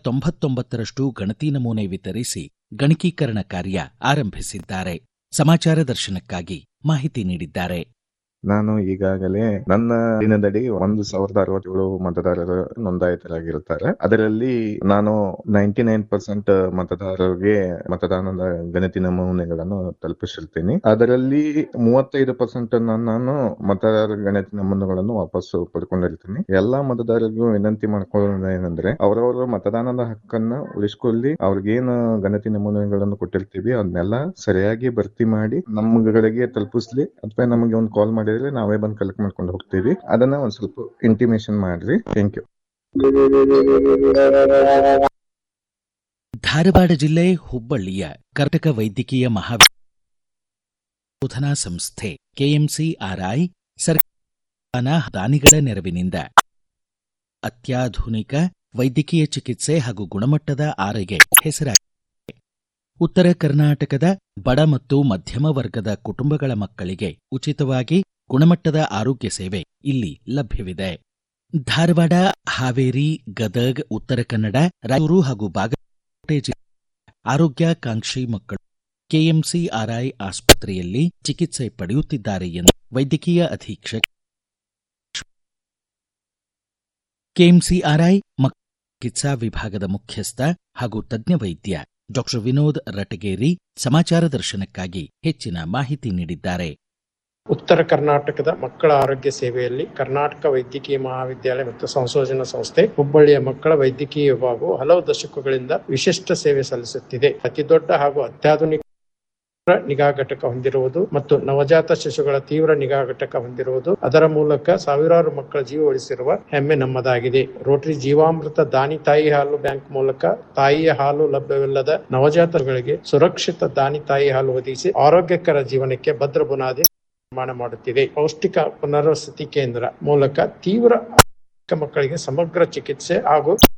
ತೊಂಬತ್ತೊಂಬತ್ತರಷ್ಟು ಗಣತಿ ನಮೂನೆ ವಿತರಿಸಿ ಗಣಕೀಕರಣ ಕಾರ್ಯ ಆರಂಭಿಸಿದ್ದಾರೆ ಸಮಾಚಾರ ದರ್ಶನಕ್ಕಾಗಿ ಮಾಹಿತಿ ನೀಡಿದ್ದಾರೆ ನಾನು ಈಗಾಗಲೇ ನನ್ನ ದಿನದಡಿ ಒಂದು ಸಾವಿರದ ಅರವತ್ತೇಳು ಮತದಾರರು ನೋಂದಾಯಿತರಾಗಿರುತ್ತಾರೆ ಅದರಲ್ಲಿ ನಾನು ನೈಂಟಿ ನೈನ್ ಪರ್ಸೆಂಟ್ ಮತದಾರರಿಗೆ ಮತದಾನದ ಗಣತಿ ನಮೂನೆಗಳನ್ನು ತಲುಪಿಸಿರ್ತೀನಿ ಅದರಲ್ಲಿ ಮೂವತ್ತೈದು ಪರ್ಸೆಂಟ್ ನಾನು ಮತದಾರರ ಗಣತಿ ನಮೂನೆಗಳನ್ನು ವಾಪಸ್ಸು ಪಡ್ಕೊಂಡಿರ್ತೀನಿ ಎಲ್ಲಾ ಮತದಾರರಿಗೂ ವಿನಂತಿ ಮಾಡ್ಕೊಳ್ಳೋದು ಏನಂದ್ರೆ ಅವರವರ ಮತದಾನದ ಹಕ್ಕನ್ನ ಉಳಿಸ್ಕೊಳ್ಳಿ ಅವ್ರಿಗೇನು ಗಣತಿ ನಮೂನೆಗಳನ್ನು ಕೊಟ್ಟಿರ್ತೀವಿ ಅದನ್ನೆಲ್ಲ ಸರಿಯಾಗಿ ಭರ್ತಿ ಮಾಡಿ ನಮ್ಗಳಿಗೆ ತಲುಪಿಸ್ಲಿ ಅಥವಾ ನಮಗೆ ಒಂದು ಕಾಲ್ ಮಾಡಿದ್ರೆ ನಾವೇ ಬಂದು ಕಲೆಕ್ಟ್ ಮಾಡ್ಕೊಂಡು ಹೋಗ್ತೀವಿ ಅದನ್ನ ಒಂದ್ ಸ್ವಲ್ಪ ಇಂಟಿಮೇಷನ್ ಮಾಡ್ರಿ ಥ್ಯಾಂಕ್ ಯು ಧಾರವಾಡ ಜಿಲ್ಲೆ ಹುಬ್ಬಳ್ಳಿಯ ಕರ್ನಾಟಕ ವೈದ್ಯಕೀಯ ಮಹಾವಿದ್ಯಾಲಯ ಸಂಸ್ಥೆ ಕೆಎಂಸಿಆರ್ಐ ಸರ್ಕಾರ ದಾನಿಗಳ ನೆರವಿನಿಂದ ಅತ್ಯಾಧುನಿಕ ವೈದ್ಯಕೀಯ ಚಿಕಿತ್ಸೆ ಹಾಗೂ ಗುಣಮಟ್ಟದ ಆರೈಕೆ ಹೆಸರಾಗಿದೆ ಉತ್ತರ ಕರ್ನಾಟಕದ ಬಡ ಮತ್ತು ಮಧ್ಯಮ ವರ್ಗದ ಕುಟುಂಬಗಳ ಮಕ್ಕಳಿಗೆ ಉಚಿತವಾಗಿ ಗುಣಮಟ್ಟದ ಆರೋಗ್ಯ ಸೇವೆ ಇಲ್ಲಿ ಲಭ್ಯವಿದೆ ಧಾರವಾಡ ಹಾವೇರಿ ಗದಗ್ ಉತ್ತರ ಕನ್ನಡ ರಾಯಚೂರು ಹಾಗೂ ಬಾಗಲಕೋಟೆ ಜಿಲ್ಲೆ ಆರೋಗ್ಯಾಕಾಂಕ್ಷಿ ಮಕ್ಕಳು ಕೆಎಂಸಿಆರ್ಐ ಆಸ್ಪತ್ರೆಯಲ್ಲಿ ಚಿಕಿತ್ಸೆ ಪಡೆಯುತ್ತಿದ್ದಾರೆ ಎಂದು ವೈದ್ಯಕೀಯ ಅಧೀಕ್ಷಕ ಕೆಎಂಸಿಆರ್ಐ ಮಕ್ಕಳ ಚಿಕಿತ್ಸಾ ವಿಭಾಗದ ಮುಖ್ಯಸ್ಥ ಹಾಗೂ ತಜ್ಞ ವೈದ್ಯ ಡಾಕ್ಟರ್ ವಿನೋದ್ ರಟಗೇರಿ ಸಮಾಚಾರ ದರ್ಶನಕ್ಕಾಗಿ ಹೆಚ್ಚಿನ ಮಾಹಿತಿ ನೀಡಿದ್ದಾರೆ ಉತ್ತರ ಕರ್ನಾಟಕದ ಮಕ್ಕಳ ಆರೋಗ್ಯ ಸೇವೆಯಲ್ಲಿ ಕರ್ನಾಟಕ ವೈದ್ಯಕೀಯ ಮಹಾವಿದ್ಯಾಲಯ ಮತ್ತು ಸಂಶೋಧನಾ ಸಂಸ್ಥೆ ಹುಬ್ಬಳ್ಳಿಯ ಮಕ್ಕಳ ವೈದ್ಯಕೀಯ ವಿಭಾಗವು ಹಲವು ದಶಕಗಳಿಂದ ವಿಶಿಷ್ಟ ಸೇವೆ ಸಲ್ಲಿಸುತ್ತಿದೆ ಅತಿದೊಡ್ಡ ಹಾಗೂ ಅತ್ಯಾಧುನಿಕ ನಿಗಾ ಘಟಕ ಹೊಂದಿರುವುದು ಮತ್ತು ನವಜಾತ ಶಿಶುಗಳ ತೀವ್ರ ನಿಗಾ ಘಟಕ ಹೊಂದಿರುವುದು ಅದರ ಮೂಲಕ ಸಾವಿರಾರು ಮಕ್ಕಳ ಜೀವ ಉಳಿಸಿರುವ ಹೆಮ್ಮೆ ನಮ್ಮದಾಗಿದೆ ರೋಟರಿ ಜೀವಾಮೃತ ದಾನಿ ತಾಯಿ ಹಾಲು ಬ್ಯಾಂಕ್ ಮೂಲಕ ತಾಯಿಯ ಹಾಲು ಲಭ್ಯವಿಲ್ಲದ ನವಜಾತಗಳಿಗೆ ಸುರಕ್ಷಿತ ದಾನಿ ತಾಯಿ ಹಾಲು ಒದಗಿಸಿ ಆರೋಗ್ಯಕರ ಜೀವನಕ್ಕೆ ಭದ್ರ ಬುನಾದಿ ನಿರ್ಮಾಣ ಮಾಡುತ್ತಿದೆ ಪೌಷ್ಟಿಕ ಪುನರ್ವಸತಿ ಕೇಂದ್ರ ಮೂಲಕ ತೀವ್ರ ಮಕ್ಕಳಿಗೆ ಸಮಗ್ರ ಚಿಕಿತ್ಸೆ ಹಾಗೂ